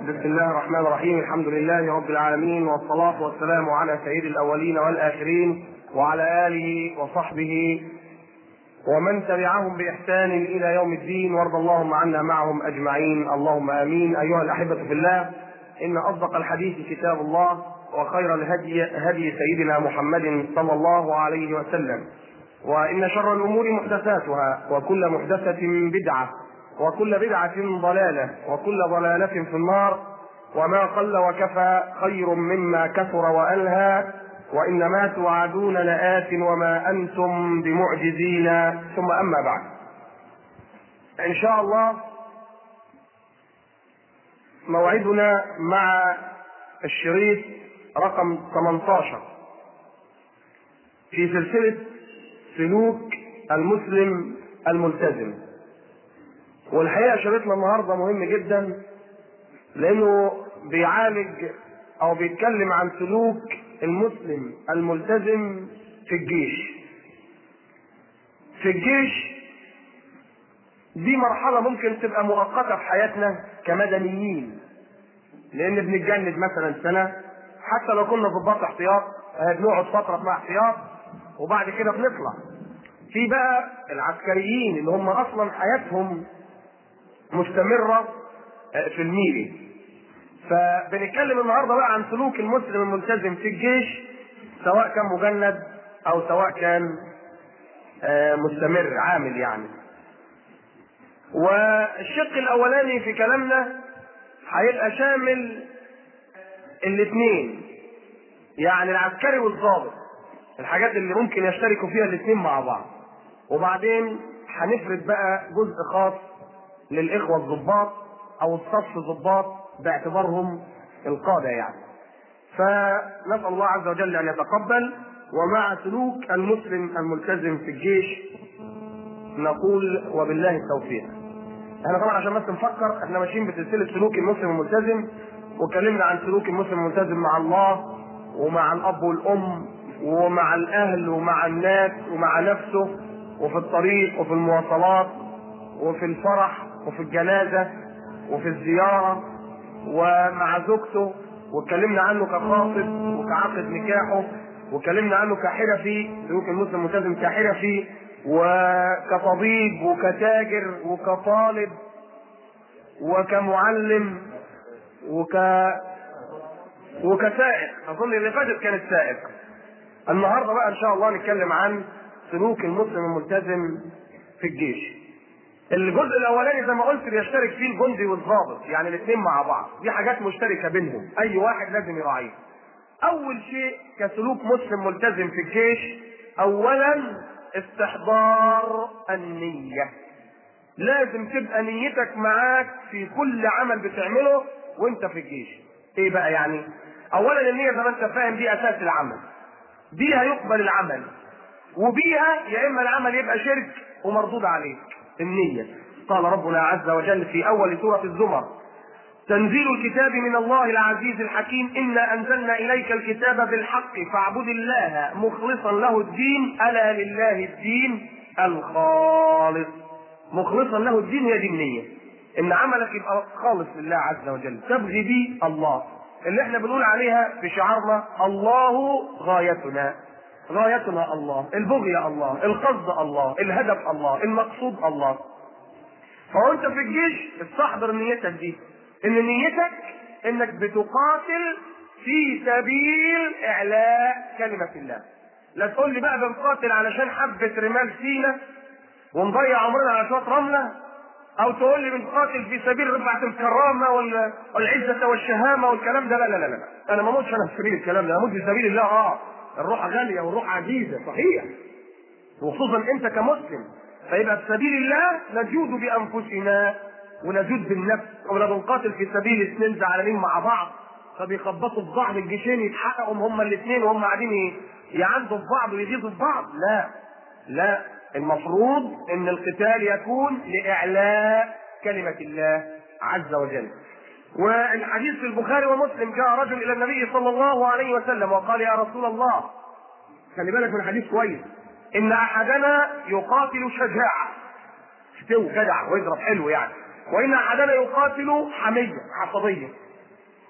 بسم الله الرحمن الرحيم الحمد لله رب العالمين والصلاة والسلام على سيد الأولين والآخرين وعلى آله وصحبه ومن تبعهم بإحسان إلى يوم الدين وارض اللهم عنا معهم أجمعين اللهم آمين أيها الأحبة في الله إن أصدق الحديث كتاب الله وخير الهدي هدي سيدنا محمد صلى الله عليه وسلم وإن شر الأمور محدثاتها وكل محدثة بدعة وكل بدعة ضلالة وكل ضلالة في النار وما قل وكفى خير مما كثر وألهى وإنما توعدون لآت وما أنتم بمعجزين ثم أما بعد إن شاء الله موعدنا مع الشريط رقم 18 في سلسلة سلوك المسلم الملتزم والحقيقة شريطنا النهاردة مهم جدا لأنه بيعالج أو بيتكلم عن سلوك المسلم الملتزم في الجيش في الجيش دي مرحلة ممكن تبقى مؤقتة في حياتنا كمدنيين لأن بنتجند مثلا سنة حتى لو كنا ضباط احتياط بنقعد فترة مع احتياط وبعد كده بنطلع في بقى العسكريين اللي هم أصلا حياتهم مستمرة في الميري فبنتكلم النهارده بقى عن سلوك المسلم الملتزم في الجيش سواء كان مجند او سواء كان مستمر عامل يعني والشق الاولاني في كلامنا هيبقى شامل الاثنين يعني العسكري والضابط الحاجات اللي ممكن يشتركوا فيها الاثنين مع بعض وبعدين هنفرد بقى جزء خاص للاخوه الضباط او الصف ضباط باعتبارهم القاده يعني فنسال الله عز وجل ان يتقبل ومع سلوك المسلم الملتزم في الجيش نقول وبالله التوفيق احنا طبعا عشان بس نفكر احنا ماشيين بسلسله سلوك المسلم الملتزم واتكلمنا عن سلوك المسلم الملتزم مع الله ومع الاب والام ومع الاهل ومع الناس ومع نفسه وفي الطريق وفي المواصلات وفي الفرح وفي الجنازه وفي الزياره ومع زوجته واتكلمنا عنه كخاطب وكعقد نكاحه واتكلمنا عنه كحرفي سلوك المسلم الملتزم كحرفي وكطبيب وكتاجر وكطالب وكمعلم وك وكسائق اظن اللي فاتت كانت سائق النهارده بقى ان شاء الله نتكلم عن سلوك المسلم الملتزم في الجيش الجزء الاولاني زي ما قلت بيشترك فيه الجندي والضابط يعني الاثنين مع بعض دي حاجات مشتركه بينهم اي واحد لازم يراعيها اول شيء كسلوك مسلم ملتزم في الجيش اولا استحضار النيه لازم تبقى نيتك معاك في كل عمل بتعمله وانت في الجيش ايه بقى يعني اولا النيه زي ما انت فاهم دي اساس العمل بيها يقبل العمل وبيها يا اما العمل يبقى شرك ومردود عليك النية قال ربنا عز وجل في أول سورة الزمر تنزيل الكتاب من الله العزيز الحكيم إنا أنزلنا إليك الكتاب بالحق فاعبد الله مخلصا له الدين ألا لله الدين الخالص مخلصا له الدين هي دي النية إن عملك يبقى خالص لله عز وجل تبغي بيه الله اللي احنا بنقول عليها في شعارنا الله غايتنا غايتنا الله البغي الله القصد الله الهدف الله المقصود الله فوانت في الجيش استحضر نيتك دي ان نيتك انك بتقاتل في سبيل اعلاء كلمة الله لا تقول لي بقى بنقاتل علشان حبة رمال سينا ونضيع عمرنا على شوية رملة او تقول لي بنقاتل في سبيل رفعة الكرامة والعزة والشهامة والكلام ده لا لا لا لا انا ما اموتش انا في سبيل الكلام ده اموت في سبيل الله اه الروح غاليه والروح عزيزه صحيح وخصوصا انت كمسلم فيبقى في سبيل الله نجود بانفسنا ونجود بالنفس ولا بنقاتل في سبيل اثنين زعلانين مع بعض فبيخبطوا في بعض الجيشين يتحققوا هما الاثنين وهم قاعدين يعندوا في بعض ويغيظوا في بعض لا لا المفروض ان القتال يكون لاعلاء كلمه الله عز وجل والحديث في البخاري ومسلم جاء رجل الى النبي صلى الله عليه وسلم وقال يا رسول الله خلي بالك من الحديث كويس ان احدنا يقاتل شجاعه فتو جدع ويضرب حلو يعني وان احدنا يقاتل حميه عصبيه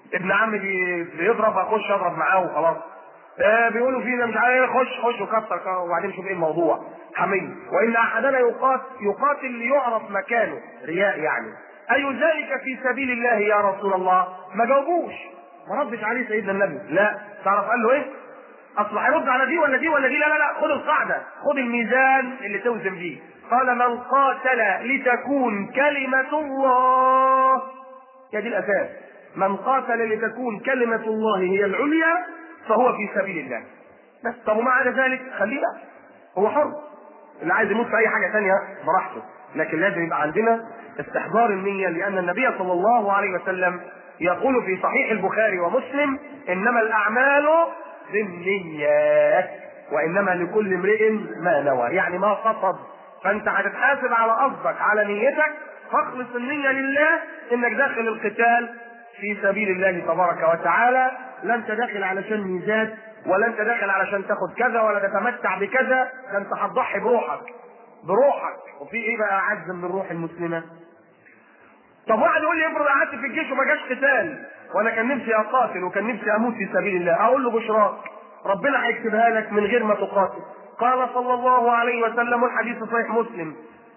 ابن عمي بي- بيضرب اخش اضرب معاه وخلاص آه بيقولوا فينا مش عارف ايه خش خش وكسر كسر وبعدين شوف ايه الموضوع حمية وان احدنا يقاتل يقاتل ليعرف مكانه رياء يعني اي ذلك في سبيل الله يا رسول الله ما جاوبوش ما ردش عليه سيدنا النبي لا تعرف قال له ايه اصل هيرد على دي ولا دي ولا دي لا لا لا خد القاعده خد الميزان اللي توزن بيه قال من قاتل لتكون كلمه الله هي دي الاساس من قاتل لتكون كلمه الله هي العليا فهو في سبيل الله بس طب وما عدا ذلك خليه بقى هو حر اللي عايز يموت في اي حاجه ثانيه براحته لكن لازم يبقى عندنا استحضار النيه لان النبي صلى الله عليه وسلم يقول في صحيح البخاري ومسلم انما الاعمال بالنيات وانما لكل امرئ ما نوى يعني ما قصد فانت هتتحاسب على قصدك على نيتك فاخلص النيه لله انك داخل القتال في سبيل الله تبارك وتعالى لا انت داخل علشان ميزات ولا انت داخل علشان تاخد كذا ولا تتمتع بكذا ده انت هتضحي بروحك بروحك وفي ايه بقى اعز من الروح المسلمه طب واحد يقول لي افرض قعدت في الجيش وما جاش قتال وانا كان نفسي اقاتل وكان نفسي اموت في سبيل الله اقول له بشراك ربنا هيكتبها لك من غير ما تقاتل قال صلى الله عليه وسلم الحديث صحيح مسلم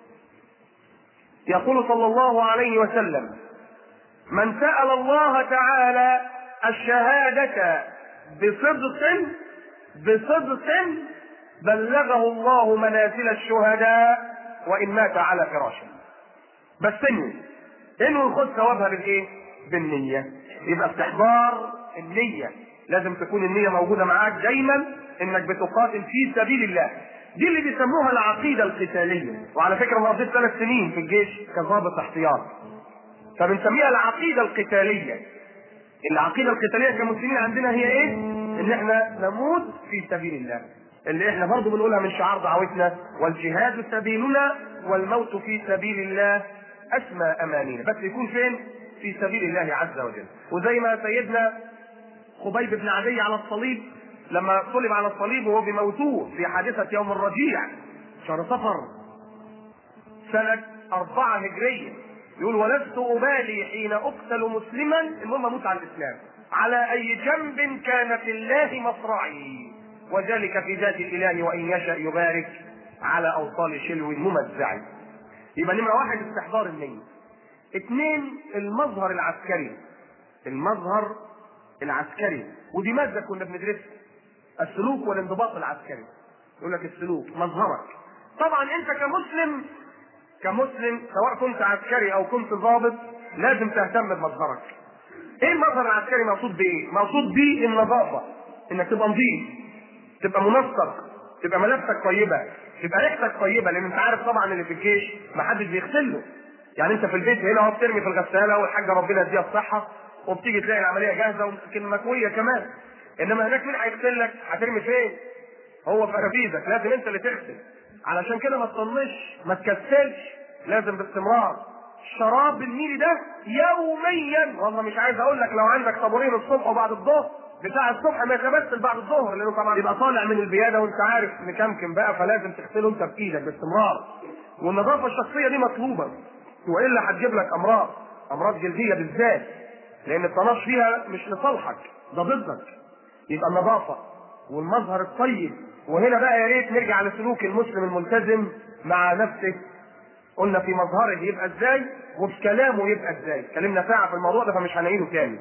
يقول صلى الله عليه وسلم من سأل الله تعالى الشهادة بصدق بصدق بلغه الله منازل الشهداء وإن مات على فراشه بس انوي انوي خد ثوابها بالايه؟ بالنية يبقى استحضار النية لازم تكون النية موجودة معاك دايما انك بتقاتل في سبيل الله دي اللي بيسموها العقيدة القتالية وعلى فكرة انا قضيت ثلاث سنين في الجيش كضابط احتياط فبنسميها العقيدة القتالية العقيدة القتالية كمسلمين عندنا هي ايه؟ ان احنا نموت في سبيل الله اللي احنا برضه بنقولها من شعار دعوتنا والجهاد سبيلنا والموت في سبيل الله اسمى امانينا بس يكون فين؟ في سبيل الله عز وجل وزي ما سيدنا خبيب بن عدي على الصليب لما صلب على الصليب وهو بموتوه في حادثة يوم الرجيع شهر صفر سنة أربعة هجرية يقول ولست أبالي حين أقتل مسلما المهم أموت على الإسلام على أي جنب كان في الله مصرعي وذلك في ذات الإله وإن يشأ يبارك على أوصال شلو ممزع يبقى نمرة واحد استحضار النية اثنين المظهر العسكري المظهر العسكري ودي مادة كنا بندرسها السلوك والانضباط العسكري يقول لك السلوك مظهرك طبعا انت كمسلم كمسلم سواء كنت عسكري او كنت ضابط لازم تهتم بمظهرك ايه المظهر العسكري مقصود بايه مقصود بيه النظافه انك تبقى نظيف تبقى منسق تبقى ملابسك طيبه تبقى ريحتك طيبه لان انت عارف طبعا اللي في الجيش ما حدش بيغسل له يعني انت في البيت هنا اهو بترمي في الغساله والحاجه ربنا يديها الصحه وبتيجي تلاقي العمليه جاهزه ويمكن مكويه كمان انما هناك مين هيغسل لك هترمي فين هو في رفيدك لازم انت اللي تغسل علشان كده ما تطنش ما تكسلش لازم باستمرار الشراب النيلي ده يوميا والله مش عايز اقول لك لو عندك طابورين الصبح وبعد الظهر بتاع الصبح ما يتبسل بعد الظهر لانه طبعا يبقى طالع من البياده وانت عارف مكمكم بقى فلازم تغسله انت بايدك باستمرار والنظافه الشخصيه دي مطلوبه والا هتجيب لك امراض امراض جلديه بالذات لان التناش فيها مش لصالحك ده ضدك يبقى النظافه والمظهر الطيب وهنا بقى يا ريت نرجع لسلوك المسلم الملتزم مع نفسه قلنا في مظهره يبقى ازاي وفي كلامه يبقى ازاي اتكلمنا ساعه في الموضوع ده فمش هنعيده تاني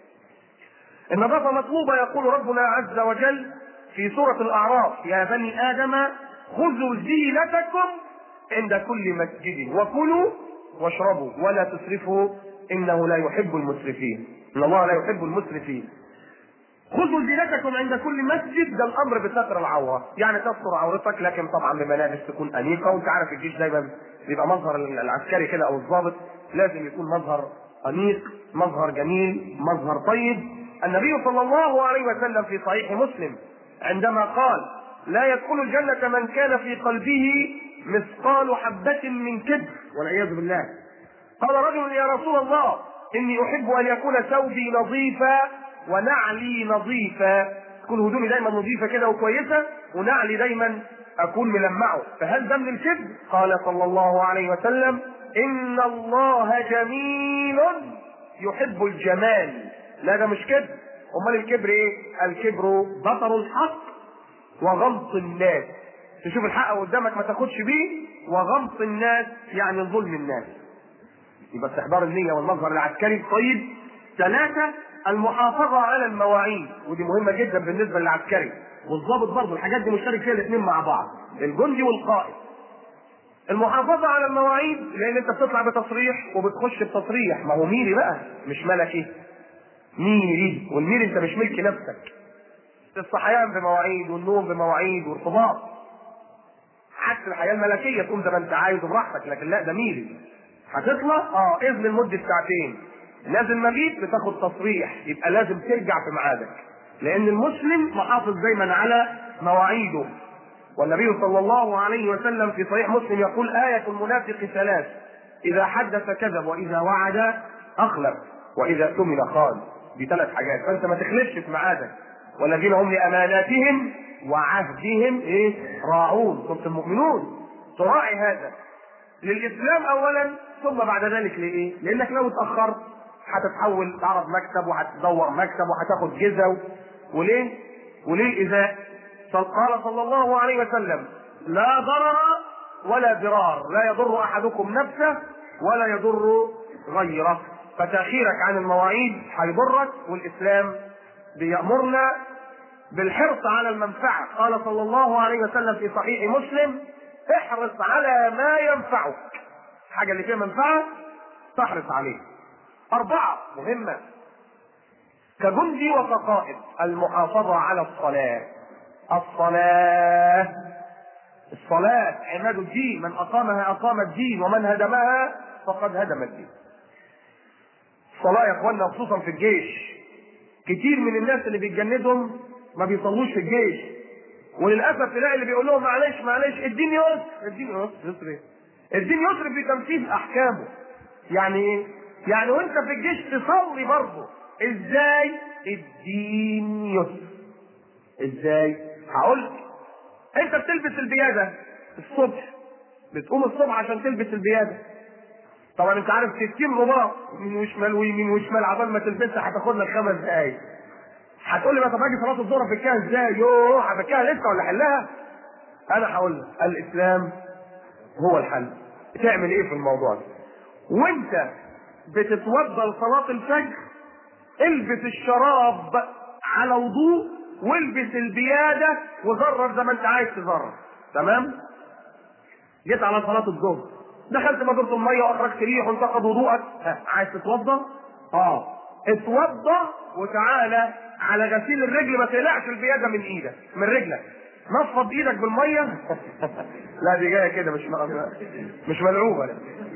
النظافه مطلوبه يقول ربنا عز وجل في سوره الاعراف يا بني ادم خذوا زينتكم عند كل مسجد وكلوا واشربوا ولا تسرفوا انه لا يحب المسرفين ان الله لا يحب المسرفين خذوا زينتكم عند كل مسجد ده الامر بستر العوره يعني تستر عورتك لكن طبعا بملابس تكون انيقه وانت عارف الجيش دايما بيبقى مظهر العسكري كده او الضابط لازم يكون مظهر انيق مظهر جميل مظهر طيب النبي صلى الله عليه وسلم في صحيح مسلم عندما قال لا يدخل الجنة من كان في قلبه مثقال حبة من كبر والعياذ بالله قال رجل يا رسول الله إني أحب أن يكون ثوبي نظيفا ونعلي نظيفا تكون هدومي دايما نظيفة كده وكويسة ونعلي دايما أكون ملمعه فهل ده من الكبر؟ قال صلى الله عليه وسلم إن الله جميل يحب الجمال لا ده مش كبر امال الكبر ايه الكبر بطر الحق وغمط الناس تشوف الحق قدامك ما تاخدش بيه وغمط الناس يعني ظلم الناس يبقى استحضار النية والمظهر العسكري الطيب ثلاثة المحافظة على المواعيد ودي مهمة جدا بالنسبة للعسكري والضابط برضه الحاجات دي مشترك فيها الاثنين مع بعض الجندي والقائد المحافظة على المواعيد لأن أنت بتطلع بتصريح وبتخش بتصريح ما هو ميري بقى مش ملكي ميري والميري أنت مش ملك نفسك الصحيان بمواعيد والنوم بمواعيد وارتباط عكس الحياة الملكية تقوم زي ما أنت عايز وبراحتك لكن لا ده ميري هتطلع اه اذن لمدة ساعتين نازل مبيت بتاخد تصريح يبقى لازم ترجع في ميعادك لأن المسلم محافظ دايما على مواعيده والنبي صلى الله عليه وسلم في صحيح مسلم يقول آية المنافق ثلاث إذا حدث كذب وإذا وعد أخلف وإذا اؤتمن خان دي ثلاث حاجات فأنت ما تخلفش في ميعادك والذين هم لأماناتهم وعهدهم إيه راعون سورة المؤمنون تراعي هذا للإسلام أولا ثم بعد ذلك لإيه؟ لأنك لو اتأخرت هتتحول تعرض مكتب وهتدور مكتب وهتاخد جزا وليه؟ وليه الإزاء؟ قال صلى الله عليه وسلم لا ضرر ولا ضرار لا يضر احدكم نفسه ولا يضر غيره فتاخيرك عن المواعيد هيضرك والاسلام بيامرنا بالحرص على المنفعه قال صلى الله عليه وسلم في صحيح مسلم احرص على ما ينفعك حاجه اللي فيها منفعه تحرص عليه اربعه مهمه كجندي وكقائد المحافظه على الصلاه الصلاة الصلاة عماد الدين من أقامها أقام الدين ومن هدمها فقد هدم الدين الصلاة يا إخواننا خصوصا في الجيش كتير من الناس اللي بيتجندهم ما بيصلوش في الجيش وللأسف تلاقي اللي بيقول لهم معلش معلش الدين يسر الدين يسر يسر إيه؟ الدين يسر في تنفيذ أحكامه يعني إيه؟ يعني وأنت في الجيش تصلي برضه إزاي؟ الدين يسر إزاي؟ هقول لك انت بتلبس البياده الصبح بتقوم الصبح عشان تلبس البياده طبعا انت عارف 60 رباط يمين وشمال ويمين وشمال عبال ما تلبسها هتاخد لك خمس دقايق هتقول لي ما طب اجي صلاه الظهر افكها ازاي؟ يوه هفكها لسه ولا حلها؟ انا هقول لك الاسلام هو الحل تعمل ايه في الموضوع ده؟ وانت بتتوضا لصلاه الفجر البس الشراب على وضوء والبس البياده وزرر زي ما انت عايز تزرر تمام جيت على صلاه الظهر دخلت مجرة الميه واخرجت ريح وانتقد وضوءك ها عايز تتوضا اه اتوضا وتعالى على غسيل الرجل ما تقلعش البياده من ايدك من رجلك نفض ايدك بالميه لا دي جايه كده مش مش ملعوبه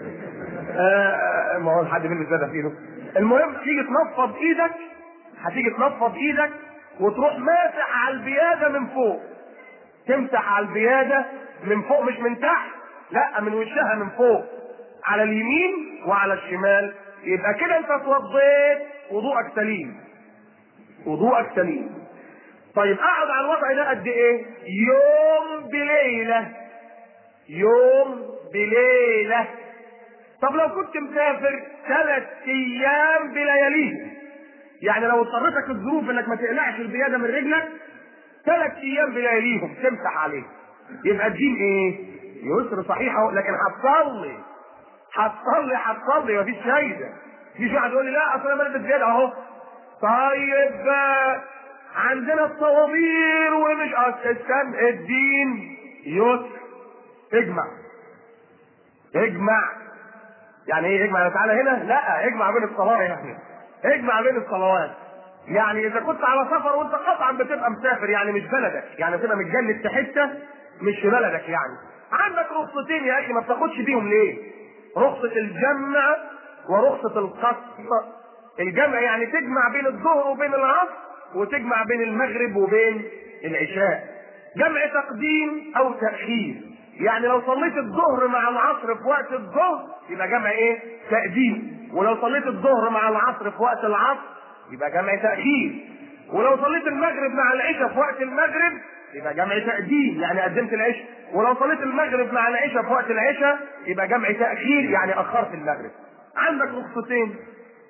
آه ما هو حد بيلبس ده في ايده المهم تيجي تنفض ايدك هتيجي تنفض ايدك وتروح ماسح على البياده من فوق تمسح على البياده من فوق مش من تحت لا من وشها من فوق على اليمين وعلى الشمال يبقى كده انت اتوضيت وضوءك سليم وضوءك سليم طيب اقعد على الوضع ده قد ايه يوم بليله يوم بليله طب لو كنت مسافر ثلاث ايام بلياليهم يعني لو اضطرتك الظروف انك ما تقلعش البياده من رجلك ثلاث ايام بلياليهم تمسح عليه يبقى الدين ايه؟ يسر صحيح لكن هتصلي هتصلي هتصلي مفيش فايده مفيش واحد يقول لي لا اصل انا بلبس بياده اهو طيب عندنا الطوابير ومش استنى الدين يسر اجمع اجمع يعني ايه اجمع تعالى هنا لا اجمع بين الصلاه يعني اجمع بين الصلوات يعني اذا كنت على سفر وانت قطعا بتبقى مسافر يعني مش بلدك يعني تبقى متجند في حته مش في بلدك يعني عندك رخصتين يا اخي ما بتاخدش بيهم ليه رخصة الجمع ورخصة القصر الجمع يعني تجمع بين الظهر وبين العصر وتجمع بين المغرب وبين العشاء جمع تقديم او تأخير يعني لو صليت الظهر مع العصر في وقت الظهر يبقى جمع ايه تقديم ولو صليت الظهر مع العصر في وقت العصر يبقى جمع تأخير ولو صليت المغرب مع العشاء في وقت المغرب يبقى جمع تقديم يعني قدمت العشاء ولو صليت المغرب مع العشاء في وقت العشاء يبقى جمع تأخير يعني أخرت المغرب عندك رخصتين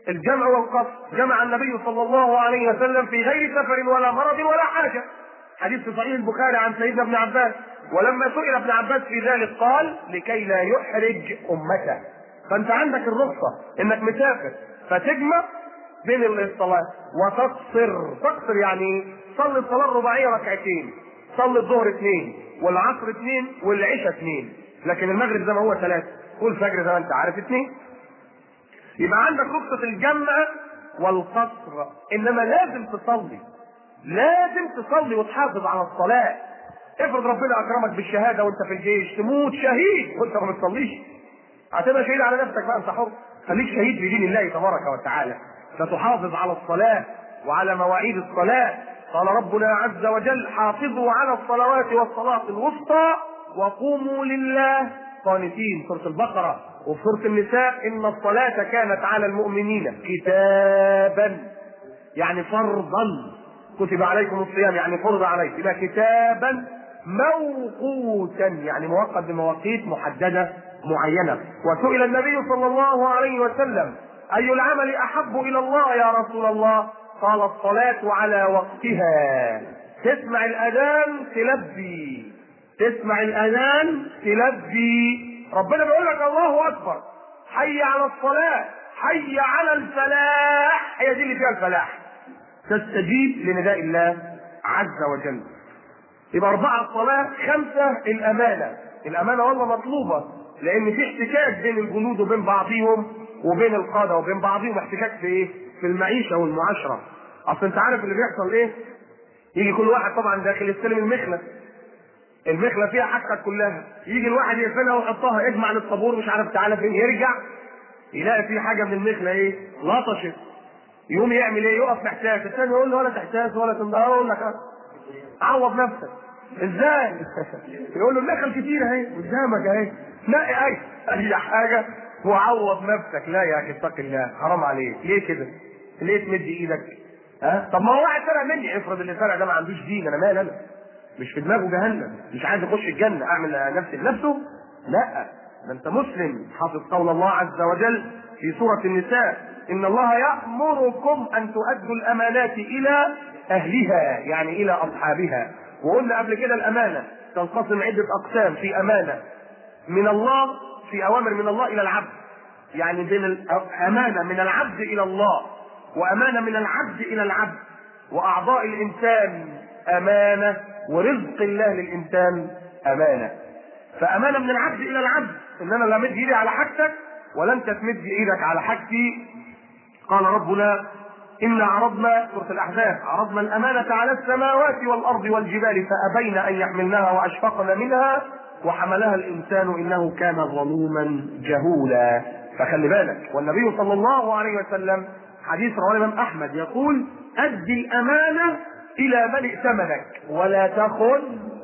الجمع والقصر جمع النبي صلى الله عليه وسلم في غير سفر ولا مرض ولا حاجه حديث في صحيح البخاري عن سيدنا ابن عباس ولما سئل ابن عباس في ذلك قال لكي لا يحرج امته فانت عندك الرخصه انك مسافر فتجمع بين الصلاه وتقصر تقصر يعني صلي الصلاه الرباعيه ركعتين صلي الظهر اثنين والعصر اثنين والعشاء اثنين لكن المغرب زي ما هو ثلاثه والفجر زي ما انت عارف اثنين يبقى عندك رخصه الجمع والقصر انما لازم تصلي لازم تصلي وتحافظ على الصلاه افرض ربنا اكرمك بالشهاده وانت في الجيش تموت شهيد وانت ما بتصليش هتبقى شهيد على نفسك بقى انت حر خليك شهيد في دين الله تبارك وتعالى فتحافظ على الصلاه وعلى مواعيد الصلاه قال ربنا عز وجل حافظوا على الصلوات والصلاه الوسطى وقوموا لله قانتين سوره البقره وفي سوره النساء ان الصلاه كانت على المؤمنين كتابا يعني فرضا كتب عليكم الصيام يعني فرض عليكم يبقى كتابا موقوتا يعني موقت بمواقيت محدده معينه وسئل النبي صلى الله عليه وسلم اي العمل احب الى الله يا رسول الله قال الصلاه على وقتها تسمع الاذان تلبي تسمع الاذان تلبي ربنا بيقول لك الله اكبر حي على الصلاه حي على الفلاح هي دي اللي فيها الفلاح تستجيب لنداء الله عز وجل يبقى أربعة الصلاة خمسة الأمانة الأمانة والله مطلوبة لأن في احتكاك بين الجنود وبين بعضهم وبين القادة وبين بعضهم احتكاك في إيه؟ في المعيشة والمعاشرة أصل أنت عارف اللي بيحصل إيه؟ يجي كل واحد طبعا داخل يستلم المخلة المخلة فيها حاجتك كلها يجي الواحد يقفلها ويحطها يجمع للطابور مش عارف تعالى فين يرجع يلاقي في حاجة من المخلة إيه؟ لطشت يقوم يعمل ايه؟ يقف محتاج، الثاني يقول له ولا تحتاج ولا تنضر اقول لك عوض نفسك. ازاي؟ يقول له النخل كتير اهي قدامك اهي نقي اي اي حاجه وعوض نفسك لا يا اخي اتق الله حرام عليك ليه كده؟ ليه تمد ايدك؟ ها؟ طب ما هو واحد سرق مني افرض اللي سرق ده ما عندوش دين انا مال انا مش في دماغه جهنم مش عايز يخش الجنه اعمل نفسي لنفسه لا ده انت مسلم حافظ قول الله عز وجل في سوره النساء ان الله يامركم ان تؤدوا الامانات الى اهلها يعني الى اصحابها وقلنا قبل كده الامانه تنقسم عده اقسام في امانه من الله في اوامر من الله الى العبد يعني بين امانه من العبد الى الله وامانه من العبد الى العبد واعضاء الانسان امانه ورزق الله للانسان امانه فامانه من العبد الى العبد ان انا لا مد ايدي على حاجتك ولا انت تمد ايدك على حاجتي قال ربنا إنا عرضنا سورة الأحزاب عرضنا الأمانة على السماوات والأرض والجبال فأبين أن يحملناها وأشفقن منها وحملها الإنسان إنه كان ظلوما جهولا فخلي بالك والنبي صلى الله عليه وسلم حديث رواه الإمام أحمد يقول أدي الأمانة إلى من ائتمنك ولا تخن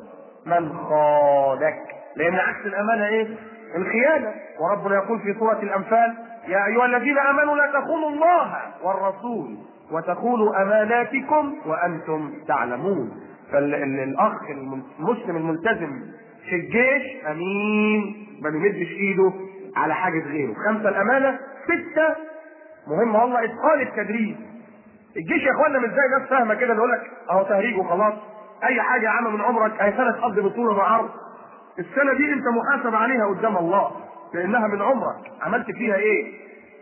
من خانك لأن عكس الأمانة إيه؟ الخيانة وربنا يقول في سورة الأنفال يا أيها الذين آمنوا لا تخونوا الله والرسول وتخونوا أماناتكم وأنتم تعلمون فالأخ المسلم الملتزم في الجيش أمين ما بيمدش إيده على حاجة غيره خمسة الأمانة ستة مهمة والله إتقان التدريب الجيش يا اخوانا مش زي ناس فاهمه كده يقول لك اهو تهريج وخلاص اي حاجه يا عم من عمرك اي سنه تقضي بطوله وعرض السنه دي انت محاسب عليها قدام الله لانها من عمرك عملت فيها ايه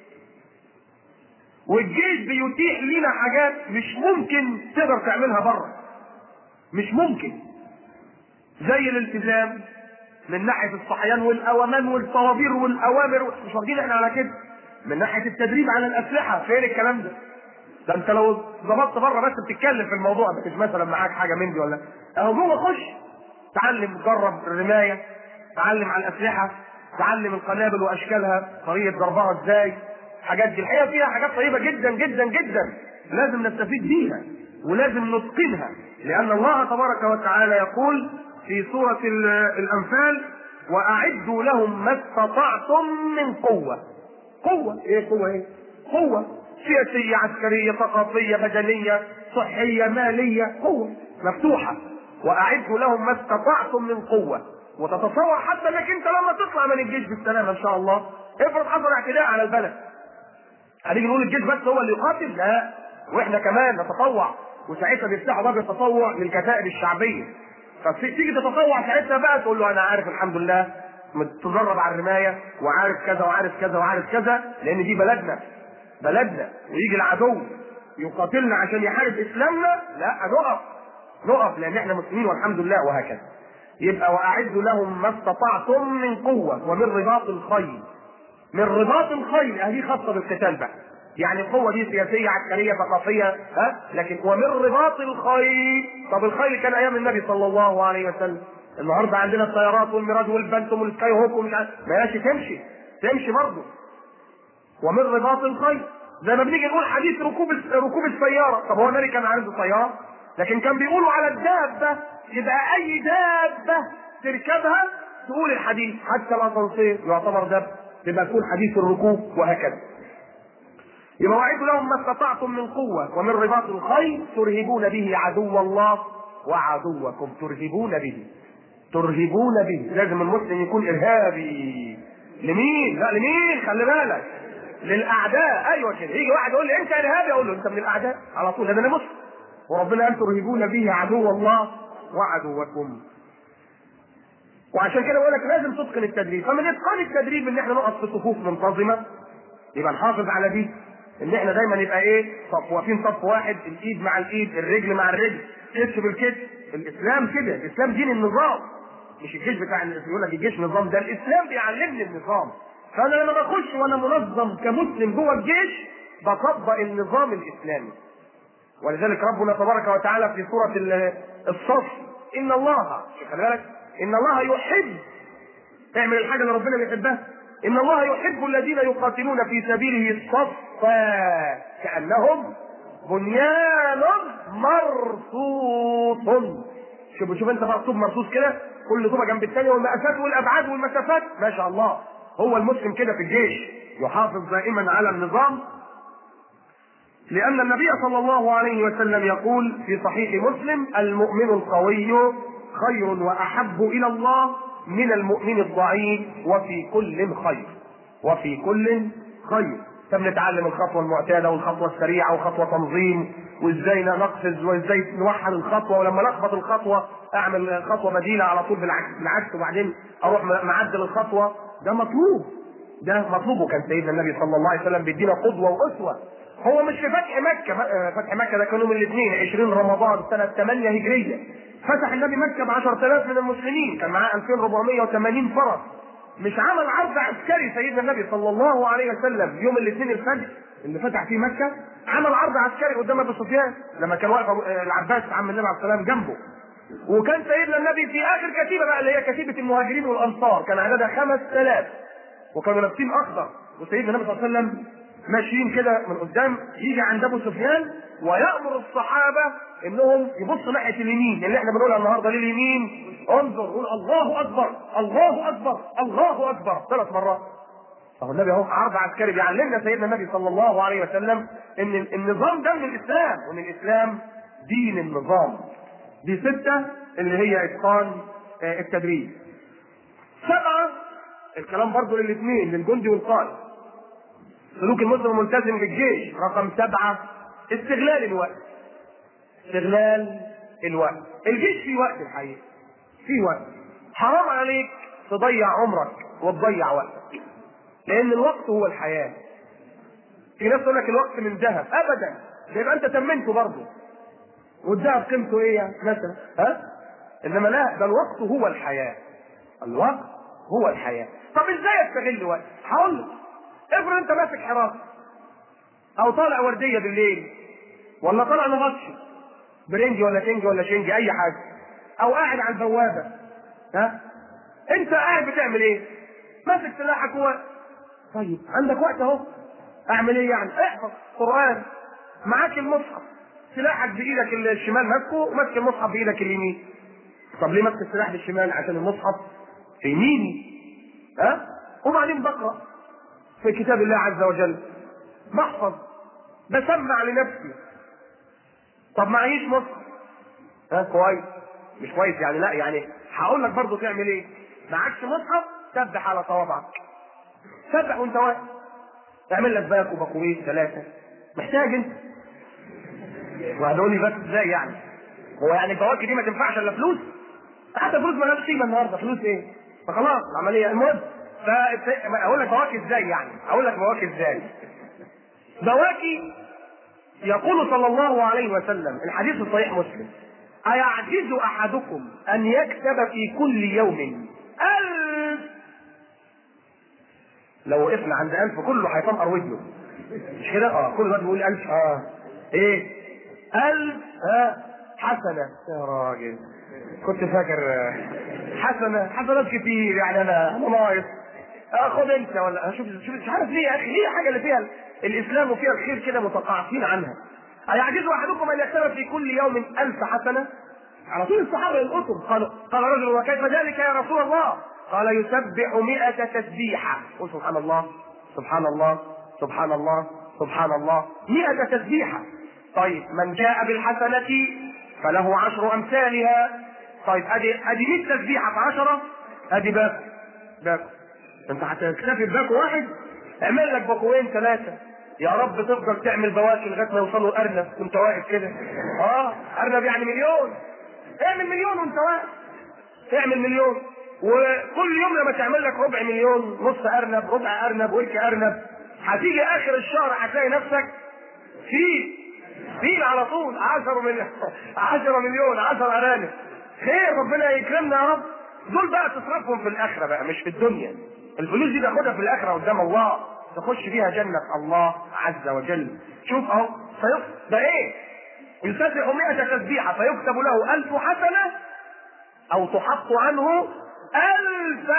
والجيش بيتيح لنا حاجات مش ممكن تقدر تعملها بره مش ممكن زي الالتزام من ناحيه الصحيان والاوامان والطوابير والاوامر مش واخدين احنا على كده من ناحيه التدريب على الاسلحه فين الكلام ده ده انت لو ظبطت بره بس بتتكلم في الموضوع مش مثلا معاك حاجه من دي ولا اهو جوه خش تعلم جرب الرمايه تعلم على الاسلحه تعلم القنابل واشكالها طريقه ضربها ازاي حاجات دي الحقيقه فيها حاجات طيبه جدا جدا جدا لازم نستفيد بيها ولازم نتقنها لان الله تبارك وتعالى يقول في سوره الانفال واعدوا لهم ما استطعتم من قوه قوه ايه قوه ايه قوه سياسيه عسكريه ثقافيه بدنيه صحيه ماليه قوه مفتوحه واعدوا لهم ما استطعتم من قوه وتتصور حتى انك انت لما تطلع من الجيش بالسلامه ان شاء الله افرض حصل اعتداء على البلد هنيجي نقول الجيش بس هو اللي يقاتل لا واحنا كمان نتطوع وساعتها بيفتحوا باب التطوع للكتائب الشعبيه فتيجي تتطوع ساعتها بقى تقول له انا عارف الحمد لله متدرب على الرمايه وعارف كذا وعارف كذا وعارف كذا لان دي بلدنا بلدنا ويجي العدو يقاتلنا عشان يحارب اسلامنا لا نقف نقف لان احنا مسلمين والحمد لله وهكذا يبقى واعدوا لهم ما استطعتم من قوه ومن رباط الخيل من رباط الخيل هذه خاصه بالقتال بقى يعني القوة دي سياسية عسكرية ثقافية ها لكن ومن رباط الخيل طب الخيل كان أيام النبي صلى الله عليه وسلم النهارده عندنا الطيارات والميراج والبنتم والسكاي هوك ومش عارف ماشي تمشي تمشي برضه ومن رباط الخيل زي ما بنيجي نقول حديث ركوب ركوب السيارة طب هو النبي كان عنده سيارة لكن كان بيقولوا على الدابة يبقى أي دابة تركبها تقول الحديث حتى الأسانسير يعتبر دابة يبقى يكون حديث الركوب وهكذا يبقى وعدوا لهم ما استطعتم من قوة ومن رباط الخيل ترهبون به عدو الله وعدوكم ترهبون به ترهبون به لازم المسلم يكون إرهابي لمين؟ لا لمين؟ خلي بالك للأعداء أيوه كده يجي واحد يقول لي أنت إرهابي أقول له أنت من الأعداء على طول لأن أنا مسلم وربنا قال ترهبون به عدو الله وعدوكم وعشان كده بقول لك لازم تتقن التدريب فمن اتقان التدريب ان احنا نقف في صفوف منتظمه يبقى نحافظ على دي ان احنا دايما يبقى ايه صف واقفين صف واحد الايد مع الايد الرجل مع الرجل كتف بالكتف الاسلام كده الاسلام دين النظام مش الجيش بتاع يقول لك الجيش نظام ده الاسلام بيعلمني النظام فانا لما بخش وانا منظم كمسلم جوه الجيش بطبق النظام الاسلامي ولذلك ربنا تبارك وتعالى في سوره الصف ان الله خلي بالك ان الله يحب اعمل الحاجه اللي ربنا بيحبها ان الله يحب الذين يقاتلون في سبيله صفا كانهم بنيان مرصوص شوف شوف انت بقى طوب مرصوص كده كل طوبه جنب الثانيه والمقاسات والابعاد والمسافات ما شاء الله هو المسلم كده في الجيش يحافظ دائما على النظام لأن النبي صلى الله عليه وسلم يقول في صحيح مسلم المؤمن القوي خير وأحب إلى الله من المؤمن الضعيف وفي كل خير وفي كل خير فبنتعلم الخطوة المعتادة والخطوة السريعة وخطوة تنظيم وازاي نقفز وازاي نوحد الخطوة ولما لخبط الخطوة اعمل خطوة بديلة على طول بالعكس بالعكس وبعدين اروح معدل الخطوة ده مطلوب ده مطلوب وكان سيدنا النبي صلى الله عليه وسلم بيدينا قدوة وأسوة هو مش في فتح مكة فتح مكة ده كان يوم الاثنين 20 رمضان سنة 8 هجرية فتح النبي مكة ب 10000 من المسلمين كان معاه 2480 فرس مش عمل عرض عسكري سيدنا النبي صلى الله عليه وسلم يوم الاثنين الفجر اللي فتح فيه مكة عمل عرض عسكري قدام ابو سفيان لما كان واقف العباس عم النبي عليه السلام جنبه وكان سيدنا النبي في اخر كتيبه بقى اللي هي كتيبه المهاجرين والانصار كان عددها 5000 وكانوا لابسين اخضر وسيدنا النبي صلى الله عليه وسلم ماشيين كده من قدام يجي عند ابو سفيان ويامر الصحابه انهم يبصوا ناحيه اليمين اللي احنا بنقولها النهارده لليمين انظر قول الله اكبر الله اكبر الله اكبر ثلاث مرات فهو النبي اهو عرض عسكري بيعلمنا سيدنا النبي صلى الله عليه وسلم ان النظام ده من الاسلام وان الاسلام دين النظام دي سته اللي هي اتقان التدريب سبعه الكلام برضه للاثنين للجندي والقائد سلوك المسلم الملتزم بالجيش رقم سبعة استغلال الوقت استغلال الوقت الجيش فيه وقت الحقيقة فيه وقت حرام عليك تضيع عمرك وتضيع وقتك لأن الوقت هو الحياة في ناس تقول لك الوقت من ذهب أبدا ده يبقى أنت تمنته برضه والذهب قيمته إيه مثلا ها إنما لا ده الوقت هو الحياة الوقت هو الحياة طب إزاي أستغل وقتي؟ هقول لك افرض انت ماسك حراسه او طالع ورديه بالليل ولا طالع نغطش برنجي ولا كنجي ولا شنجي اي حاجه او قاعد على البوابه ها انت قاعد بتعمل ايه ماسك سلاحك و طيب عندك وقت اهو اعمل ايه يعني احفظ قران معاك المصحف سلاحك بايدك الشمال ماسكه وماسك المصحف بايدك اليمين طب ليه ماسك السلاح بالشمال عشان المصحف في يميني ها وبعدين بقرا في كتاب الله عز وجل بحفظ بسمع لنفسي طب معيش مصحف ها كويس مش كويس يعني لا يعني هقول لك برضه تعمل ايه معكش مصحف سبح على صوابعك سبح وانت واقف اعمل لك باكو باكوين ثلاثه محتاج انت واحد يقول لي بس ازاي يعني هو يعني الفواكه دي ما تنفعش الا فلوس حتى فلوس ما لهاش قيمه النهارده فلوس ايه فخلاص العمليه المهم اقول لك فواكه ازاي يعني اقول لك فواكه ازاي فواكه يقول صلى الله عليه وسلم الحديث الصحيح مسلم أيعجز أحدكم أن يكسب في كل يوم ألف لو وقفنا عند ألف كله هيطمقر ودنه مش كده؟ اه كل واحد بيقول ألف اه ايه؟ ألف ها حسنة يا راجل كنت فاكر آه، حسنة حسنات كتير يعني أنا أنا ناقص آه، خد أنت ولا شوف شوف مش عارف ليه يا أخي ليه حاجة اللي فيها الإسلام وفيها الخير كده متقاعسين عنها أيعجز أحدكم أن يكتب في كل يوم ألف حسنة؟ على طول الصحابة يلقطهم قالوا قال رجل وكيف ذلك يا رسول الله؟ قال يسبح مئة تسبيحة قل سبحان الله سبحان الله سبحان الله سبحان الله مئة تسبيحة طيب من جاء بالحسنة فله عشر أمثالها طيب أدي أدي 100 تسبيحة في 10 أدي باكو باكو أنت هتكتفي بباكو واحد اعمل لك باكوين ثلاثة يا رب تفضل تعمل بواكي لغايه ما يوصلوا الارنب وانت واقف كده اه ارنب يعني مليون اعمل مليون وانت واقف اعمل مليون وكل يوم لما تعمل لك ربع مليون نص ارنب ربع ارنب ورك ارنب هتيجي اخر الشهر هتلاقي نفسك في فيل على طول 10 مليون 10 مليون 10 ارانب خير ربنا يكرمنا يا رب دول بقى تصرفهم في الاخره بقى مش في الدنيا الفلوس دي تاخدها في الاخره قدام الله تخش بيها جنة الله عز وجل شوف اهو فيق... ده ايه يسبح مئة تسبيحة فيكتب له ألف حسنة أو تحط عنه ألف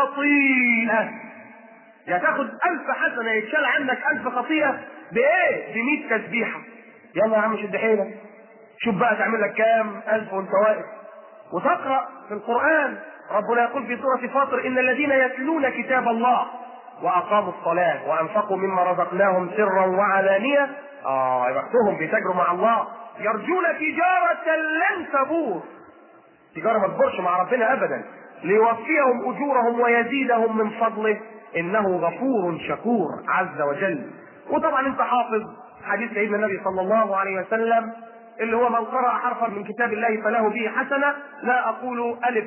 خطيئة يا تاخد ألف حسنة يتشال عنك ألف خطيئة بإيه؟ بمئة تسبيحة يلا يا عم شد حيلك شوف بقى تعمل لك كام ألف وأنت واقف وتقرأ في القرآن ربنا يقول في سورة فاطر إن الذين يتلون كتاب الله واقاموا الصلاه وانفقوا مما رزقناهم سرا وعلانيه اه يا بختهم بيتاجروا مع الله يرجون تجاره لن تبور تجاره ما تبورش مع ربنا ابدا ليوفيهم اجورهم ويزيدهم من فضله انه غفور شكور عز وجل وطبعا انت حافظ حديث سيدنا النبي صلى الله عليه وسلم اللي هو من قرأ حرفا من كتاب الله فله به حسنة لا أقول ألف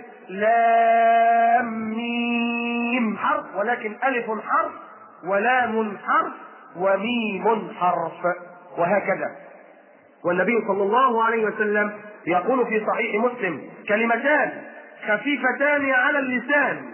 لام ميم حرف ولكن ألف حرف ولام حرف وميم حرف وهكذا والنبي صلى الله عليه وسلم يقول في صحيح مسلم كلمتان خفيفتان على اللسان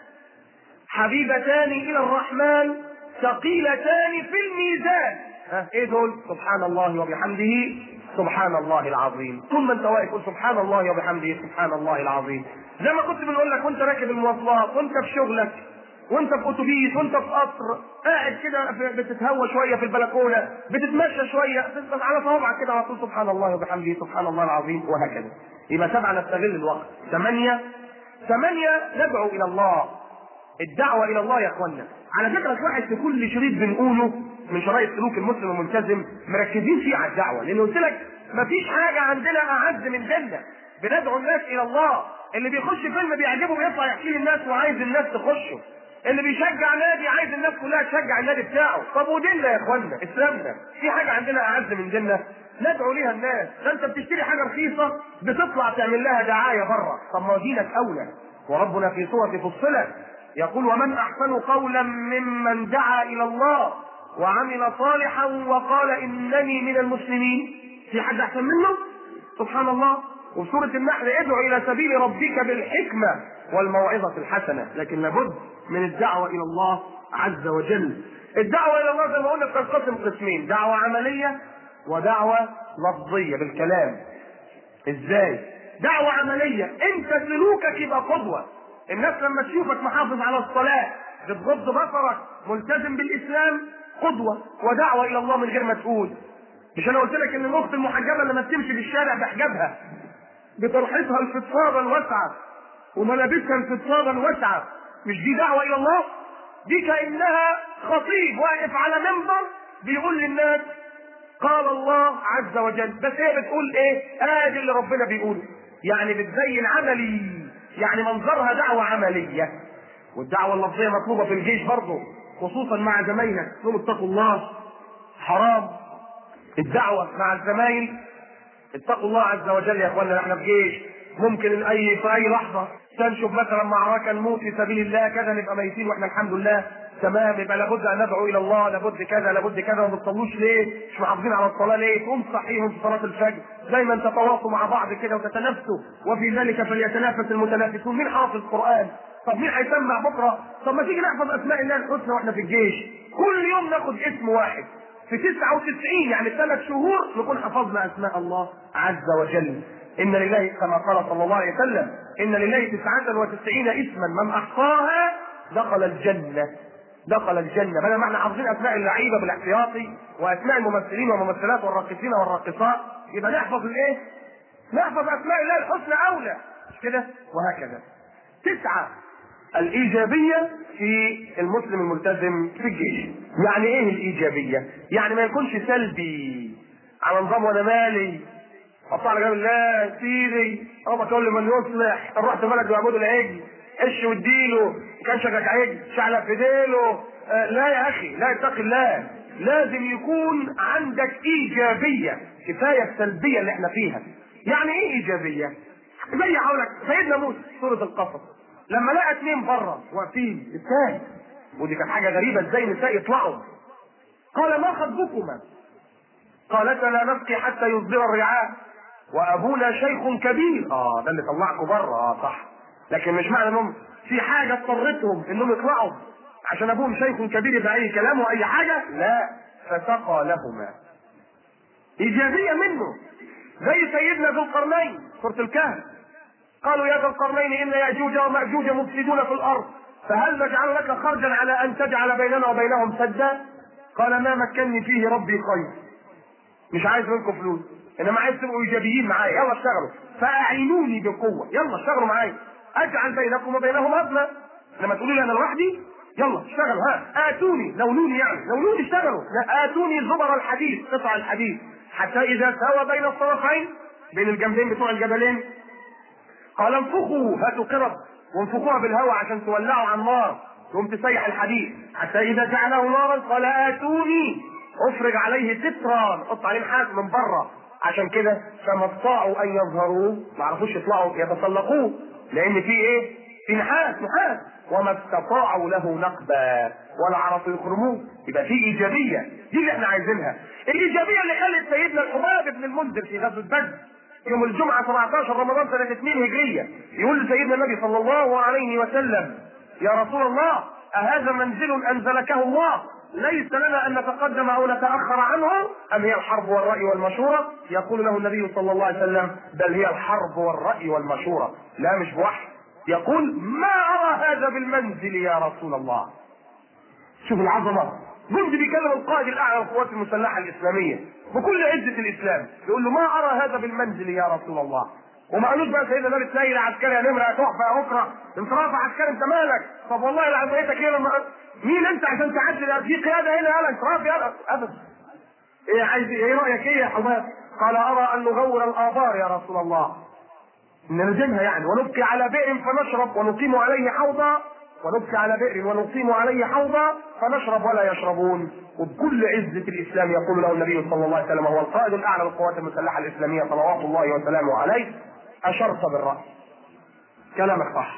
حبيبتان إلى الرحمن ثقيلتان في الميزان ها ايه دول سبحان الله وبحمده سبحان الله العظيم طول ما انت واقف قول سبحان الله وبحمده سبحان الله العظيم زي ما كنت بنقول لك وانت راكب المواصلات وانت في شغلك وانت في اتوبيس وانت في قطر قاعد كده بتتهوى شويه في البلكونه بتتمشى شويه تفضل على صوابعك كده على طول سبحان الله وبحمده سبحان الله العظيم وهكذا يبقى سبعه نستغل الوقت ثمانيه ثمانيه ندعو الى الله الدعوه الى الله يا اخوانا على فكره الواحد في كل شريط بنقوله من شرايط سلوك المسلم الملتزم مركزين فيه على الدعوه لان قلت لك مفيش حاجه عندنا اعز من جنه بندعو الناس الى الله اللي بيخش فيلم بيعجبه بيطلع يحكي للناس وعايز الناس تخشه اللي بيشجع نادي عايز الناس كلها تشجع النادي بتاعه طب وديننا يا اخوانا اسلامنا في حاجه عندنا اعز من جنه ندعو ليها الناس ده انت بتشتري حاجه رخيصه بتطلع تعمل لها دعايه بره طب ما دينك اولى وربنا في سوره فصلت يقول ومن احسن قولا ممن دعا الى الله وعمل صالحا وقال انني من المسلمين في حد احسن منه سبحان الله وفي سورة النحل ادعو إلى سبيل ربك بالحكمة والموعظة الحسنة لكن لابد من الدعوة إلى الله عز وجل الدعوة إلى الله زي ما قلنا بتنقسم قسمين دعوة عملية ودعوة لفظية بالكلام ازاي دعوة عملية انت سلوكك يبقى قدوة الناس لما تشوفك محافظ على الصلاة بتغض بصرك ملتزم بالإسلام قدوة ودعوة إلى الله من غير ما تقول مش أنا قلت لك إن الأخت المحجبة لما تمشي في الشارع بحجابها بطرحتها الفضفاضة الواسعة وملابسها الفضفاضة الواسعة مش دي دعوة إلى الله؟ دي كأنها خطيب واقف على منبر بيقول للناس قال الله عز وجل بس هي بتقول ايه؟ ادي اللي ربنا بيقوله يعني بتبين عملي يعني منظرها دعوة عملية والدعوة اللفظية مطلوبة في الجيش برضه خصوصا مع زمايلك تقول اتقوا الله حرام الدعوه مع الزمايل اتقوا الله عز وجل يا اخوانا احنا في جيش ممكن اي في اي لحظه تنشب مثلا معركه نموت في سبيل الله كذا نبقى ميتين واحنا الحمد لله تمام يبقى لابد ان ندعو الى الله لابد كذا لابد كذا وما بتصلوش ليه؟ مش محافظين على الصلاه ليه؟ تقوم تصحيهم في صلاه الفجر دايما تتواصوا مع بعض كده وتتنافسوا وفي ذلك فليتنافس المتنافسون مين حافظ القران؟ طب مين هيسمع بكره؟ طب ما تيجي نحفظ اسماء الله الحسنى واحنا في الجيش كل يوم ناخد اسم واحد في 99 يعني ثلاث شهور نكون حفظنا اسماء الله عز وجل ان لله كما قال صلى الله عليه وسلم ان لله تسعة وتسعين اسما من احصاها دخل الجنة دخل الجنة بدل ما احنا حافظين اسماء اللعيبة بالاحتياطي واسماء الممثلين والممثلات والراقصين والراقصات يبقى نحفظ الايه؟ نحفظ اسماء الله الحسنى اولى مش كده؟ وهكذا تسعة الإيجابية في المسلم الملتزم في الجيش يعني إيه الإيجابية؟ يعني ما يكونش سلبي على نظام وأنا مالي قطع على جنب لا سيدي ربك كل من يصلح طب رحت بلد ويعبدوا العجل عش واديله كان شكك عجل شعلق في ديله آه لا يا اخي لا اتق الله لازم يكون عندك ايجابيه كفايه السلبيه اللي احنا فيها يعني ايه ايجابيه؟ زي هقولك سيدنا موسى سوره القصص لما لقى اتنين بره واقفين الثاني ودي كانت حاجه غريبه ازاي النساء يطلعوا قال ما خطبكما قالتا لا نسقي حتى يصدر الرعاء وابونا شيخ كبير اه ده اللي طلعكم بره اه صح لكن مش معنى انهم في حاجه اضطرتهم انهم يطلعوا عشان ابوهم شيخ كبير يبقى اي كلام واي حاجه لا فسقى لهما ايجابيه منه زي سيدنا ذو القرنين سوره الكهف قالوا يا ذا القرنين ان ياجوج وماجوج مفسدون في الارض فهل نجعل لك خرجا على ان تجعل بيننا وبينهم سدا قال ما مكنني فيه ربي خير مش عايز منكم فلوس انما عايز تبقوا ايجابيين معايا يلا اشتغلوا فاعينوني بقوه يلا اشتغلوا معايا اجعل بينكم وبينهم هضمه لما تقولوا لي انا لوحدي يلا اشتغل ها اتوني لونوني يعني لونوني اشتغلوا لا اتوني زبر الحديد قطع الحديد حتى اذا ساوى بين الطرفين بين الجنبين بتوع الجبلين قال انفخوا هاتوا قرب وانفخوها بالهواء عشان تولعوا على النار تقوم تسيح الحديد حتى اذا جعله نارا قال اتوني افرج عليه سترا حط عليه نحاس من بره عشان كده فما استطاعوا ان يظهروه ما عرفوش يطلعوا يتسلقوه لان في ايه؟ في نحاس نحاس وما استطاعوا له نقبا ولا عرفوا يخرموه يبقى في ايجابيه دي اللي احنا عايزينها الايجابيه اللي خلت سيدنا الحباب بن المنذر في غزوه بدر يوم الجمعه 17 رمضان سنه 2 هجريه يقول لسيدنا النبي صلى الله عليه وسلم يا رسول الله أهذا منزل أنزلكه الله ليس لنا أن نتقدم أو نتأخر عنه أم هي الحرب والرأي والمشورة يقول له النبي صلى الله عليه وسلم بل هي الحرب والرأي والمشورة لا مش بوحي يقول ما أرى هذا بالمنزل يا رسول الله شوف العظمة جندي بيكلم القائد الأعلى للقوات المسلحة الإسلامية بكل عزة الإسلام يقول له ما أرى هذا بالمنزل يا رسول الله وما قالوش بقى سيدنا النبي تلاقي العسكري يا نمره يا تحفه يا بكره انت رافع عسكري انت مالك طب والله لعمليتك ايه لما مين انت عشان تعدل في قياده هنا يلا انت رافع يلا ابدا ايه عايز ايه رايك ايه يا حماد قال ارى ان نغور الابار يا رسول الله نلزمها يعني ونبكي على بئر فنشرب ونقيم عليه حوضا ونبكي على بئر ونقيم عليه حوضا فنشرب ولا يشربون وبكل عزة الإسلام يقول له النبي صلى الله عليه وسلم هو القائد الأعلى للقوات المسلحة الإسلامية صلوات الله وسلامه عليه أشرت بالرأس كلامك صح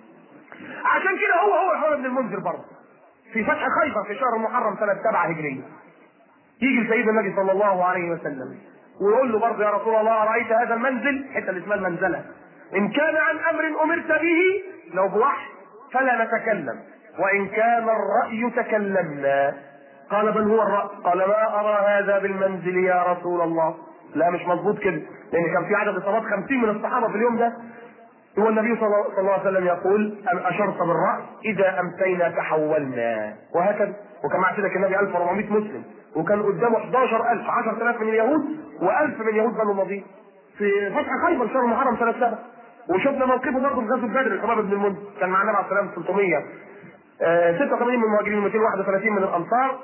عشان كده هو هو الحر بن المنذر برضه في فتح خيبر في شهر محرم سنة 7 هجرية يجي سيدنا النبي صلى الله عليه وسلم ويقول له برضه يا رسول الله أرأيت هذا المنزل حتة اللي اسمها المنزلة إن كان عن أمر أمرت به لو بوحي فلا نتكلم وإن كان الرأي تكلمنا قال بل هو الرأي قال ما أرى هذا بالمنزل يا رسول الله لا مش مظبوط كده لأن كان في عدد إصابات خمسين من الصحابة في اليوم ده هو النبي صلى الله عليه وسلم يقول أم أشرت بالرأي إذا أمسينا تحولنا وهكذا وكان مع سيدك النبي 1400 مسلم وكان قدامه 11000 10000 من اليهود و1000 من يهود بنو النضير في فتح خيبر شهر محرم سنة 7 وشفنا موقفه برضه في غزوه بدر الحباب بن المنذر كان معنا مع السلام 300 آه 86 من المهاجرين 231 من الانصار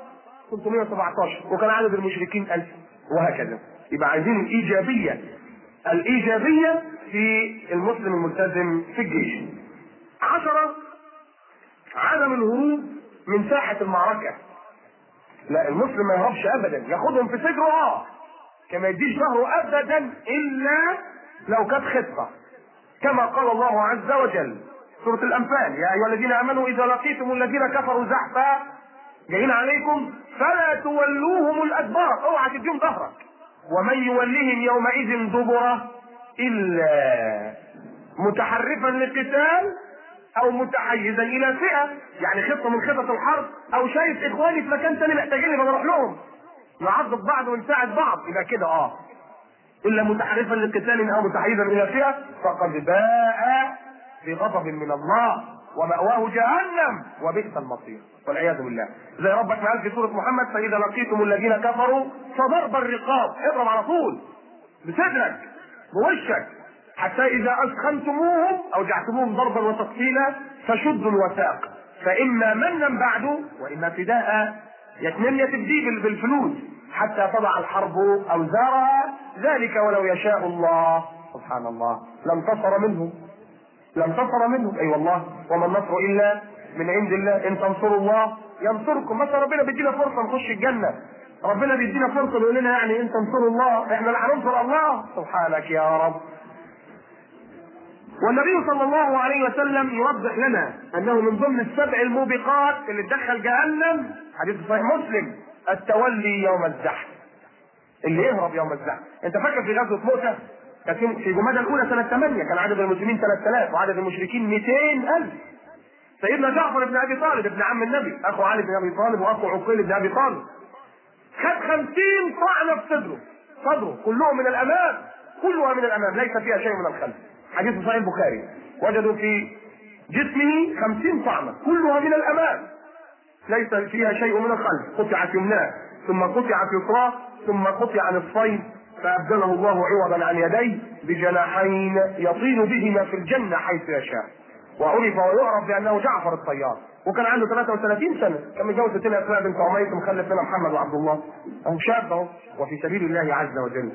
317 وكان عدد المشركين 1000 وهكذا يبقى عايزين الايجابيه الايجابيه في المسلم الملتزم في الجيش عشرة عدم الهروب من ساحه المعركه لا المسلم ما يهربش ابدا ياخدهم في صدره اه كما يديش ظهره ابدا الا لو كانت خطه كما قال الله عز وجل سورة الأنفال يا أيها الذين آمنوا إذا لقيتم الذين كفروا زحفا جايين عليكم فلا تولوهم الأدبار اوعى تديهم ظهرك ومن يولهم يومئذ دبره إلا متحرفا للقتال أو متحيزا إلى فئة يعني خطة من خطط الحرب أو شايف إخواني في مكان تاني محتاجين بروح لهم نعضد بعض ونساعد بعض يبقى كده اه الا متحرفا لقتال او متحيزا الى فئه فقد باء بغضب من الله ومأواه جهنم وبئس المصير والعياذ بالله زي ربك ما قال في سوره محمد فاذا لقيتم الذين كفروا فضرب الرقاب اضرب على طول بصدرك بوشك حتى اذا اثخنتموهم او جعلتموهم ضربا وتقتيلا فشدوا الوثاق فاما منا بعد واما فداء يتمنى تبديل بالفلوس حتى تضع الحرب اوزارها ذلك ولو يشاء الله سبحان الله لانتصر منهم لانتصر منهم اي أيوة والله وما النصر الا من عند الله ان تنصروا الله ينصركم مثلا ربنا بيدينا فرصه نخش الجنه ربنا بيدينا فرصه يقول لنا يعني ان تنصروا الله احنا اللي هننصر الله سبحانك يا رب والنبي صلى الله عليه وسلم يوضح لنا انه من ضمن السبع الموبقات اللي تدخل جهنم حديث صحيح مسلم التولي يوم الزحف اللي يهرب يوم الزحف انت فاكر في غزوه مؤته كان في جمادى الاولى سنه 8 كان عدد المسلمين 3000 وعدد المشركين 200000 سيدنا جعفر بن ابي طالب ابن عم النبي اخو علي بن ابي طالب واخو عقيل بن ابي طالب خد 50 طعنه في صدره صدره كلهم من الامام كلها من الامام ليس فيها شيء من الخلف حديث صحيح البخاري وجدوا في جسمه 50 طعنه كلها من الامام ليس فيها شيء من الخلف قطعت يمناه ثم قطعت يسراه ثم قطع نصفين فابدله الله عوضا عن يديه بجناحين يطير بهما في الجنه حيث يشاء وعرف ويعرف بانه جعفر الطيار وكان عنده 33 سنه كان متجوز ستنا اسماء بنت عميس مخلف منها محمد وعبد الله اهو شاب اهو وفي سبيل الله عز وجل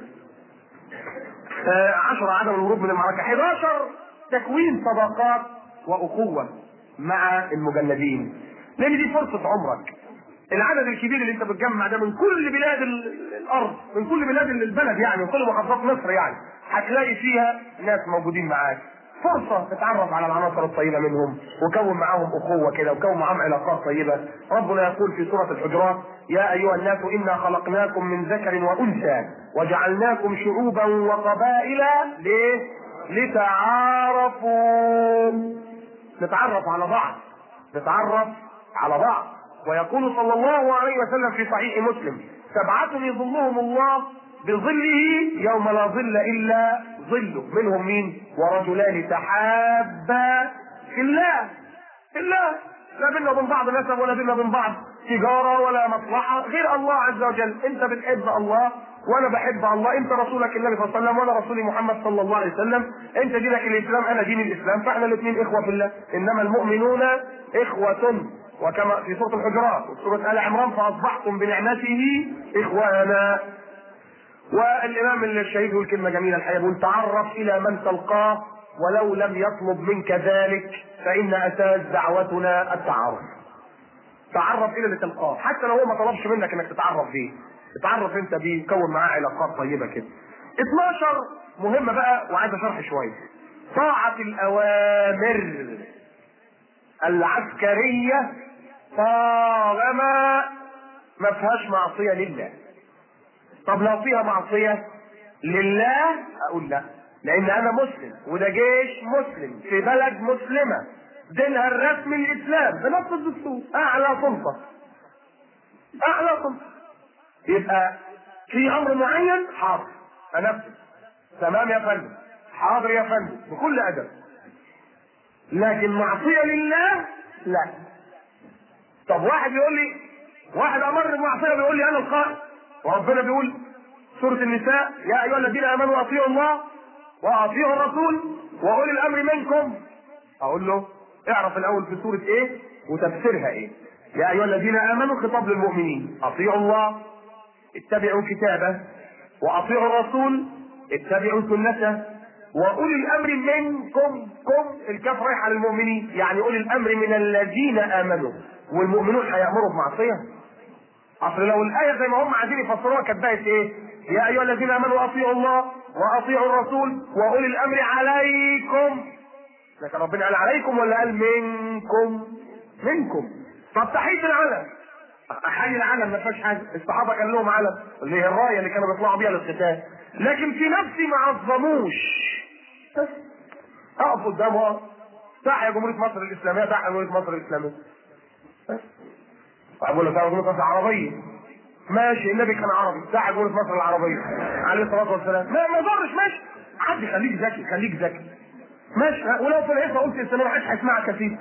10 عدم الهروب من المعركه 11 تكوين صداقات واخوه مع المجندين لان دي فرصه عمرك العدد الكبير اللي انت بتجمع ده من كل بلاد الارض من كل بلاد البلد يعني من كل محافظات مصر يعني هتلاقي فيها ناس موجودين معاك فرصة تتعرف على العناصر الطيبة منهم وكون معاهم أخوة كده وكون معاهم علاقات طيبة ربنا يقول في سورة الحجرات يا أيها الناس إنا خلقناكم من ذكر وأنثى وجعلناكم شعوبا وقبائل ليه؟ لتعارفوا نتعرف على بعض نتعرف على بعض ويقول صلى الله عليه وسلم في صحيح مسلم سبعة يظلهم الله بظله يوم لا ظل إلا ظله منهم مين ورجلان تحابا في الله في الله لا بينا وبين بعض نسب ولا بينا وبين بعض تجارة ولا مصلحة غير الله عز وجل انت بتحب الله وانا بحب الله انت رسولك النبي صلى الله عليه وسلم وانا رسولي محمد صلى الله عليه وسلم انت دينك الاسلام انا دين الاسلام فاحنا الاثنين اخوة في الله انما المؤمنون اخوة وكما في سورة الحجرات وسورة آل عمران فأصبحتم بنعمته إخوانا والإمام الشهيد يقول كلمة جميلة الحقيقة يقول تعرف إلى من تلقاه ولو لم يطلب منك ذلك فإن أساس دعوتنا التعارف تعرف إلى اللي تلقاه حتى لو هو ما طلبش منك إنك تتعرف بيه اتعرف أنت بيه وكون معاه علاقات طيبة كده 12 مهمة بقى وعايز شرح شوية طاعة الأوامر العسكرية طالما ما فيهاش معصية لله طب لو فيها معصية لله أقول لا لأن أنا مسلم وده جيش مسلم في بلد مسلمة دينها الرسمي الإسلام بنص الدستور أعلى سلطة أعلى سلطة يبقى في أمر معين حاضر أنفذ تمام يا فندم حاضر يا فندم بكل أدب لكن معصية لله لا طب واحد يقول لي واحد امر بالمعصيه بيقول لي انا القائد وربنا بيقول سوره النساء يا ايها الذين امنوا اطيعوا الله واطيعوا الرسول واولي الامر منكم اقول له اعرف الاول في سوره ايه وتفسيرها ايه يا ايها الذين امنوا خطاب للمؤمنين اطيعوا الله اتبعوا كتابه واطيعوا الرسول اتبعوا سنته واولي الامر منكم كم الكاف رايحه للمؤمنين يعني اولي الامر من الذين امنوا والمؤمنون هيامروا بمعصيه اصل لو الايه زي ما هم عايزين يفسروها كانت بقت ايه يا ايها الذين امنوا اطيعوا الله واطيعوا الرسول واولي الامر عليكم لكن ربنا قال عليكم ولا قال منكم منكم طب تحيه العلم حي العلم ما فيهاش حاجه الصحابه كان لهم علم اللي هي الرايه اللي كانوا بيطلعوا بيها للقتال لكن في نفسي ما عظموش بس اقف قدامه صح يا جمهوريه مصر الاسلاميه صح يا جمهوريه مصر الاسلاميه بس اقول لك يا جمهوريه مصر العربيه ماشي النبي كان عربي صح يا جمهوريه مصر العربيه عليه الصلاه والسلام ما ما يضرش ماشي عدي خليك ذكي خليك ذكي ماشي ها ولو في العيسى قلت الاسلاميه ما حدش هيسمعك كثير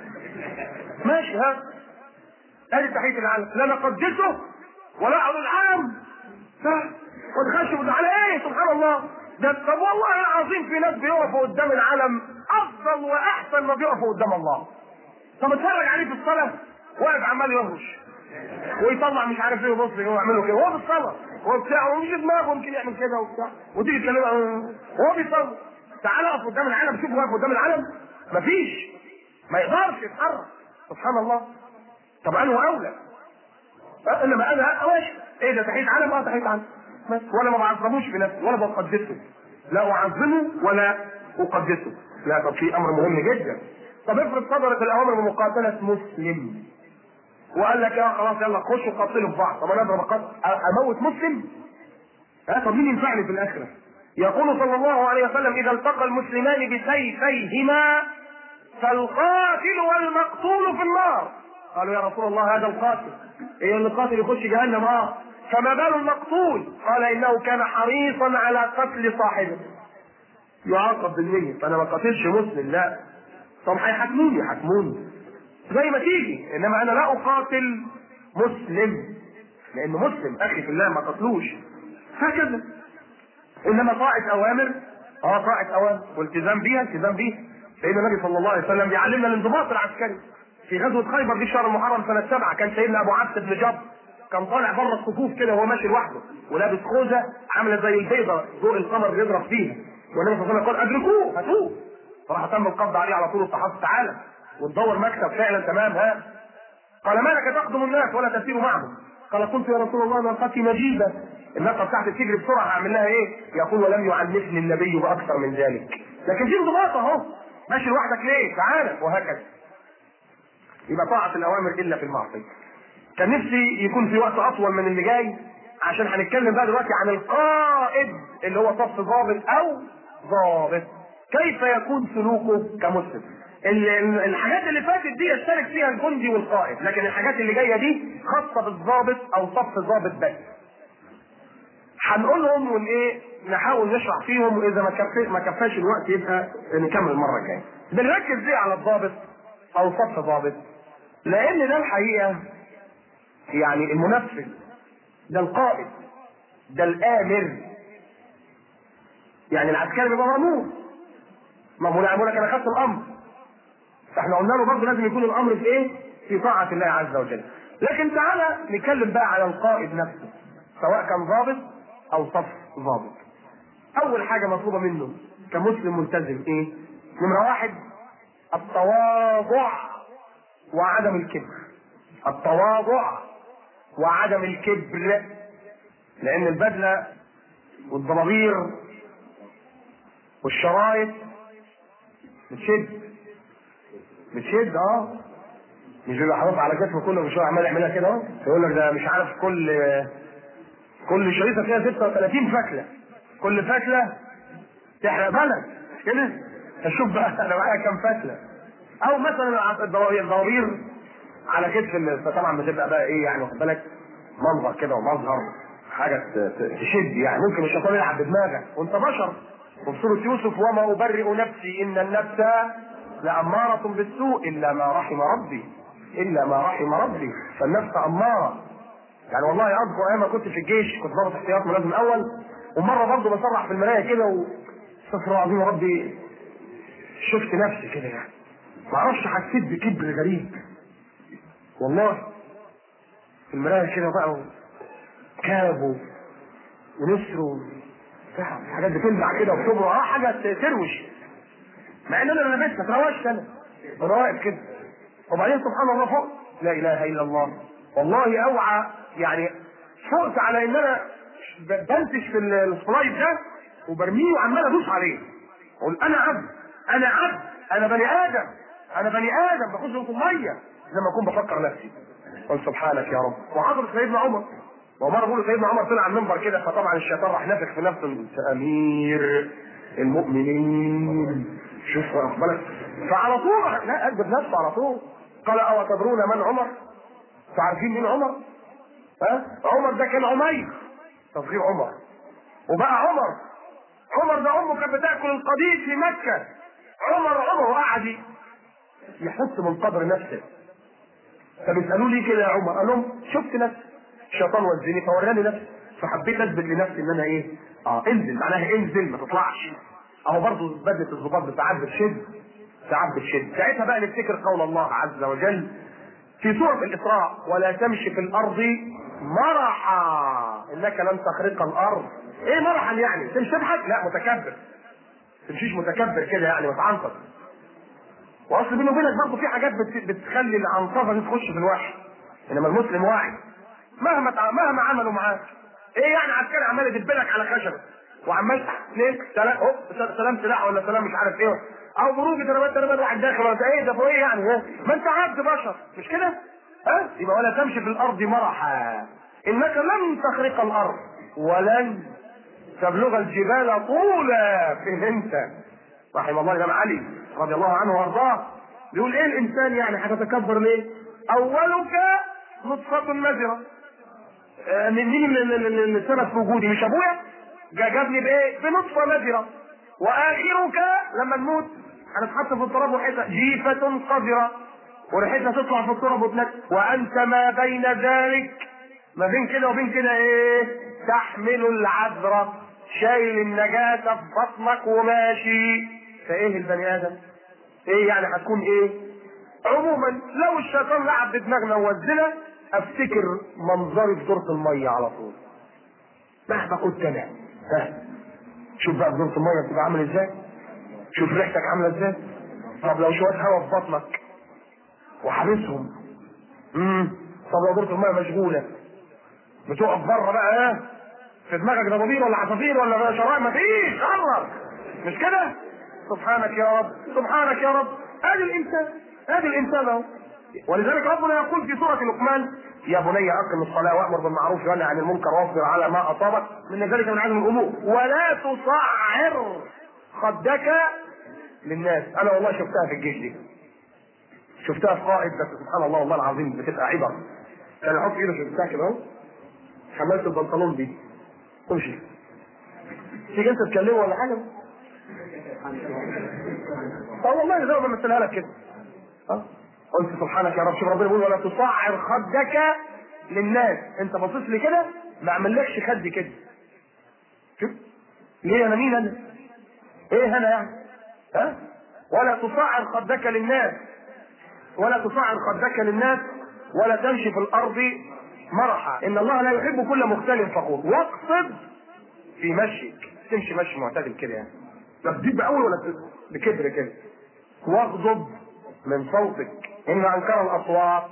ماشي ها ادي تحيه العالم لا نقدسه ولا اعلن العالم صح ونخش على ايه سبحان الله ده طب والله العظيم في ناس بيقفوا قدام العلم افضل واحسن ما بيقفوا قدام الله طب اتفرج عليه في الصلاه واقف عمال يهرش ويطلع مش عارف ايه ويبص كده ويعمله كده وهو في الصلاه وبتاع ومش دماغه ممكن يعمل كده وبتاع وتيجي تكلمه وهو بيصلي تعالى اقف قدام العلم شوف واقف قدام العلم مفيش ما يقدرش يتحرك سبحان الله طب انه اولى انما انا ماشي ايه ده تحيه علم اه تحيه علم ولا ما بعظموش في نفسي ولا بقدسه لا اعظمه ولا اقدسه لا طب في امر مهم جدا طب افرض صدرت الاوامر بمقاتله مسلم وقال لك يا خلاص يلا خشوا قاتلوا في بعض طب انا اضرب اموت مسلم ها طب مين ينفعني في الاخره يقول صلى الله عليه وسلم اذا التقى المسلمان بسيفيهما فالقاتل والمقتول في النار قالوا يا رسول الله هذا القاتل ايه اللي القاتل يخش جهنم اه فما بال المقتول قال انه كان حريصا على قتل صاحبه يعاقب بالنية فانا ما قتلش مسلم لا طب هيحاكموني يحاكموني زي ما تيجي انما انا لا اقاتل مسلم لانه مسلم اخي في الله ما قتلوش هكذا انما طاعة اوامر اه طاعة اوامر والتزام بيها التزام بيها لان النبي صلى الله عليه وسلم بيعلمنا الانضباط العسكري في غزوة خيبر دي شهر المحرم سنة سبعة كان سيدنا أبو عبد بن جبر كان طالع بره الصفوف كده وهو ماشي لوحده ولابس خوذة عاملة زي البيضة ضوء القمر بيضرب فيها والنبي صلى الله عليه وسلم قال أدركوه هاتوه فراح تم القبض عليه على طول الصحابة تعالى وتدور مكتب فعلا تمام ها قال ما لك تخدم الناس ولا تسير معهم قال قلت يا رسول الله ناقتي مجيبة الناقة بتاعتي تجري بسرعة هعمل لها ايه؟ يقول ولم يعنفني النبي بأكثر من ذلك لكن في انضباط اهو ماشي لوحدك ليه؟ تعالى وهكذا يبقى طاعة الأوامر إلا في المعصية. كان نفسي يكون في وقت أطول من اللي جاي عشان هنتكلم بقى دلوقتي عن القائد اللي هو صف ضابط أو ضابط. كيف يكون سلوكه كمسلم؟ الحاجات اللي فاتت دي يشترك فيها الجندي والقائد، لكن الحاجات اللي جايه دي خاصه بالضابط او صف ضابط بس. هنقولهم وايه نحاول نشرح فيهم واذا ما كفاش ما كفاش الوقت يبقى نكمل المره الجايه. بنركز ليه على الضابط او صف ضابط؟ لان ده الحقيقه يعني المنفذ ده القائد ده الامر يعني العسكري بيبقى مامور مامور يقول لك انا خدت الامر فاحنا قلنا له برضه لازم يكون الامر في ايه؟ في طاعه الله عز وجل لكن تعالى نتكلم بقى على القائد نفسه سواء كان ضابط او صف ضابط اول حاجه مطلوبه منه كمسلم ملتزم ايه؟ نمره واحد التواضع وعدم الكبر التواضع وعدم الكبر لان البدله والضبابير والشرايط بتشد بتشد اه مش بيبقى حاطط على كتفه كله مش هو عمال يعملها كده اهو يقول لك ده مش عارف كل كل شريطه فيها 36 فتله كل فتله تحرق بلد كده فشوف بقى انا معايا كام فتله او مثلا الضوابير على كتف طبعا بتبقى بقى ايه يعني واخد بالك منظر كده ومظهر حاجه تشد يعني ممكن الشيطان يلعب بدماغك وانت بشر وفي سوره يوسف وما ابرئ نفسي ان النفس لاماره بالسوء الا ما رحم ربي الا ما رحم ربي فالنفس اماره يعني والله اذكر ايام ما كنت في الجيش كنت ضابط احتياط ملازم اول ومره برضه بصرح في المرايه كده و استغفر الله العظيم يا ربي شفت نفسي كده يعني ما اعرفش حسيت بكبر غريب والله في المرايه كده بقى كاب ونسر حاجات بتلمع كده وبتبرق اه حاجه تروش مع ان انا لابسها تروشت انا وانا واقف كده وبعدين سبحان الله فوق لا اله الا الله والله اوعى يعني فقت على ان انا بنتش في السلايد ده وبرميه وعمال ادوس عليه اقول انا عبد انا عبد انا بني ادم انا بني ادم بخش في الميه لما اكون بفكر نفسي قل سبحانك يا رب وحضر سيدنا عمر ومره بيقول سيدنا عمر طلع على المنبر كده فطبعا الشيطان راح نفخ في نفسه امير المؤمنين شوف واخد بالك فعلى طول راح- لا اكذب نفسه على طول قال او تدرون من عمر تعرفين مين عمر؟ ها؟ عمر ده كان عمير تصغير عمر وبقى عمر عمر ده امه كانت بتاكل القديد في مكه عمر عمر وقعد يحس من قدر نفسه فبيسالوه ليه كده يا عمر؟ قال لهم شفت نفسي الشيطان وزني فوراني نفسي فحبيت اثبت لنفسي ان انا ايه؟ اه انزل معناها انزل ما تطلعش اهو برضه بدله الضباط ساعات بتشد ساعات بتشد ساعتها بقى نفتكر قول الله عز وجل في سورة الإسراء ولا تمشي في الأرض مرحا إنك لن تخرق الأرض إيه مرحا يعني؟ تمشي تضحك؟ لا متكبر تمشيش متكبر كده يعني وتعنطف واصل بيني وبينك برضه في حاجات بت... بتخلي العنطفه دي تخش في الوحي انما المسلم واعي مهما تع... مهما عملوا معاك ايه يعني عسكري عمال يدبلك على خشبه وعمال ليك سلام أوه، سلام سلاح ولا سلام مش عارف ايه او بروج ضربات ضربات واحد داخل ولا ايه ده ايه يعني إيه؟ ما انت عبد بشر مش كده؟ ها؟ يبقى ولا تمشي في الارض مرحا انك لن تخرق الارض ولن تبلغ الجبال طولا فين انت؟ رحم الله الامام علي رضي الله عنه وارضاه بيقول ايه الانسان يعني هتتكبر ليه؟ اولك نطفة مزرة آه، من مين من- من- من- من السبب في وجودي مش ابويا؟ جا- جابني بايه؟ بنطفة مزرة واخرك لما نموت هنتحط في التراب وريحتها جيفة قذرة وريحتها تطلع في التراب وتنك وانت ما بين ذلك ما بين كده وبين كده ايه؟ تحمل العذرة شايل النجاسة في بطنك وماشي فايه البني ادم؟ ايه يعني هتكون ايه؟ عموما لو الشيطان لعب بدماغنا ووزنا افتكر منظري في دورة المية على طول مهما كنت انا ها شوف بقى في دورة المية بتبقى عامل ازاي شوف ريحتك عاملة ازاي طب لو شوية هوا في بطنك وحابسهم امم طب لو دورة المية مشغولة بتقف بره بقى ها في دماغك ضبابير ولا عصافير ولا شرائع مفيش قرب مش كده سبحانك يا رب سبحانك يا رب ادي الانسان ادي الانسان اهو ولذلك ربنا يقول في سوره لقمان يا بني اقم الصلاه وامر بالمعروف وانهى عن المنكر واصبر على ما اصابك من ذلك من عزم الامور ولا تصعر خدك للناس انا والله شفتها في الجيش دي شفتها في قائد بس سبحان الله والله العظيم بتبقى عبر كان يحط ايده في البتاع كده اهو حملت البنطلون دي امشي تيجي انت تكلمه ولا حاجه اه والله زي ما بمثلها لك كده اه قلت سبحانك يا رب شوف ربنا بيقول ولا تصعر خدك للناس انت باصص لي كده ما اعملكش خد كده شوف ليه انا مين انا ايه انا يعني ها ولا تصعر خدك للناس ولا تصعر خدك للناس ولا تمشي في الارض مرحا ان الله لا يحب كل مختال فخور واقصد في مشيك تمشي مشي معتدل كده يعني لا تزيد باول ولا ت- بكبر كده واغضب من صوتك ان انكر الاصوات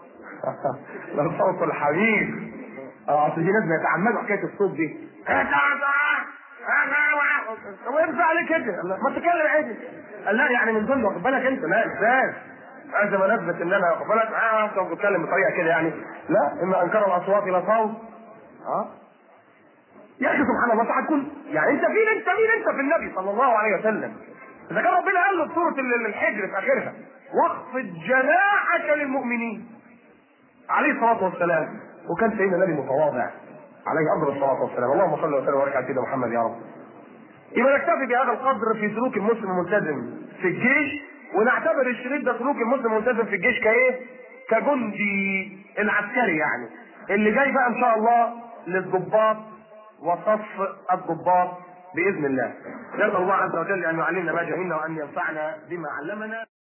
لصوت الحبيب اه اصل في ناس بيتعمدوا حكايه الصوت دي هو يرفع عليه كده قال لا، ما تتكلم عادي قال لا يعني من دول واخد بالك انت لا ازاي لازم اثبت ان انا واخد بالك اه انت بتتكلم بطريقه كده يعني لا ان انكر الاصوات لصوت اه يا اخي سبحان الله هتكون يعني انت مين انت مين انت في النبي صلى الله عليه وسلم اذا كان ربنا قال له في سوره ال- الحجر في اخرها واخفض جناحك للمؤمنين عليه الصلاه والسلام وكان سيدنا النبي متواضع عليه افضل الصلاه والسلام اللهم صل وسلم وبارك على سيدنا محمد يا رب يبقى نكتفي بهذا القدر في سلوك المسلم الملتزم في الجيش ونعتبر الشريط ده سلوك المسلم الملتزم في الجيش كايه؟ كجندي العسكري يعني اللي جاي بقى ان شاء الله للضباط وصف الضباط باذن الله. نسال الله عز وجل ان يعلمنا ما جهلنا وان ينفعنا بما علمنا.